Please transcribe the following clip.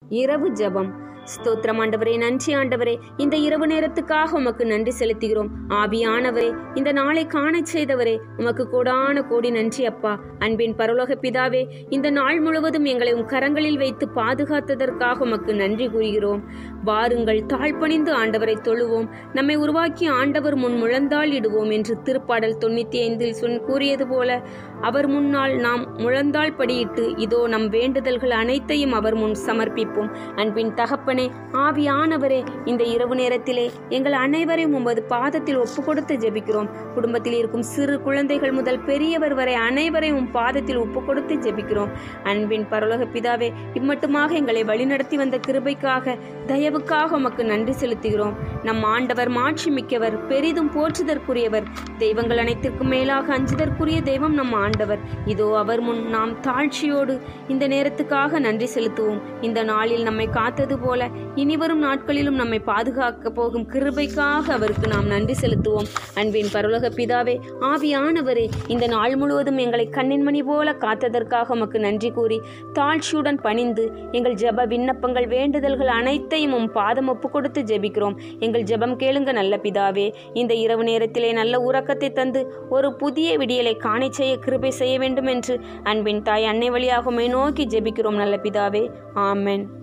இரவு ஜெபம் ஸ்தோத்திரம் ஆண்டவரே நன்றி ஆண்டவரே இந்த இரவு நேரத்துக்காக உமக்கு நன்றி செலுத்துகிறோம் ஆவியானவரே இந்த நாளை காணச் செய்தவரே உமக்கு கோடான கோடி நன்றி அப்பா அன்பின் பரலோக பிதாவே இந்த நாள் முழுவதும் எங்களை உம் கரங்களில் வைத்து பாதுகாத்ததற்காக உமக்கு நன்றி கூறுகிறோம் வாருங்கள் தாழ்பணிந்து ஆண்டவரை தொழுவோம் நம்மை உருவாக்கி ஆண்டவர் முன் முழந்தாள் இடுவோம் என்று திருப்பாடல் தொண்ணூத்தி ஐந்தில் சொன் கூறியது போல அவர் முன்னால் நாம் முழந்தாள் படியிட்டு இதோ நம் வேண்டுதல்கள் அனைத்தையும் அவர் முன் சமர்ப்பிப்போம் அன்பின் தகப்பனே ஆவியானவரே இந்த இரவு நேரத்திலே எங்கள் அனைவரையும் உமது பாதத்தில் ஒப்பு கொடுத்து ஜெபிக்கிறோம் குடும்பத்தில் இருக்கும் சிறு குழந்தைகள் முதல் பெரியவர் வரை அனைவரையும் உம் பாதத்தில் ஒப்பு கொடுத்து ஜெபிக்கிறோம் அன்பின் பரலோக பிதாவே இம்மட்டுமாக எங்களை வழிநடத்தி வந்த கிருபைக்காக தயவுக்காக உமக்கு நன்றி செலுத்துகிறோம் நம் ஆண்டவர் மாட்சி மிக்கவர் பெரிதும் போற்றுதற்குரியவர் தெய்வங்கள் அனைத்திற்கும் மேலாக அஞ்சுதற்குரிய தெய்வம் நம் ஆண்டவர் இதோ அவர் முன் நாம் தாழ்ச்சியோடு இந்த நேரத்துக்காக நன்றி செலுத்துவோம் இந்த நாளில் நம்மை காத்தது போல இனிவரும் நாட்களிலும் நம்மை பாதுகாக்க போகும் கிருபைக்காக அவருக்கு நாம் நன்றி செலுத்துவோம் அன்பின் பரலோக பிதாவே ஆவியானவரே இந்த நாள் முழுவதும் எங்களை கண்ணின் மணி போல காத்ததற்காக உமக்கு நன்றி கூறி தாழ்ச்சியுடன் பணிந்து எங்கள் ஜெப விண்ணப்பங்கள் வேண்டுதல்கள் அனைத்தையும் உம் பாதம் ஒப்பு கொடுத்து ஜெபிக்கிறோம் எங்கள் ஜெபம் கேளுங்க நல்ல பிதாவே இந்த இரவு நேரத்திலே நல்ல உறக்கத்தை தந்து ஒரு புதிய விடியலை காணச் செய்ய கிருபை செய்ய வேண்டும் என்று அன்பின் தாய் அன்னை வழியாக உம்மை நோக்கி ஜெபிக்கிறோம் நல்ல பிதாவே ஆமென்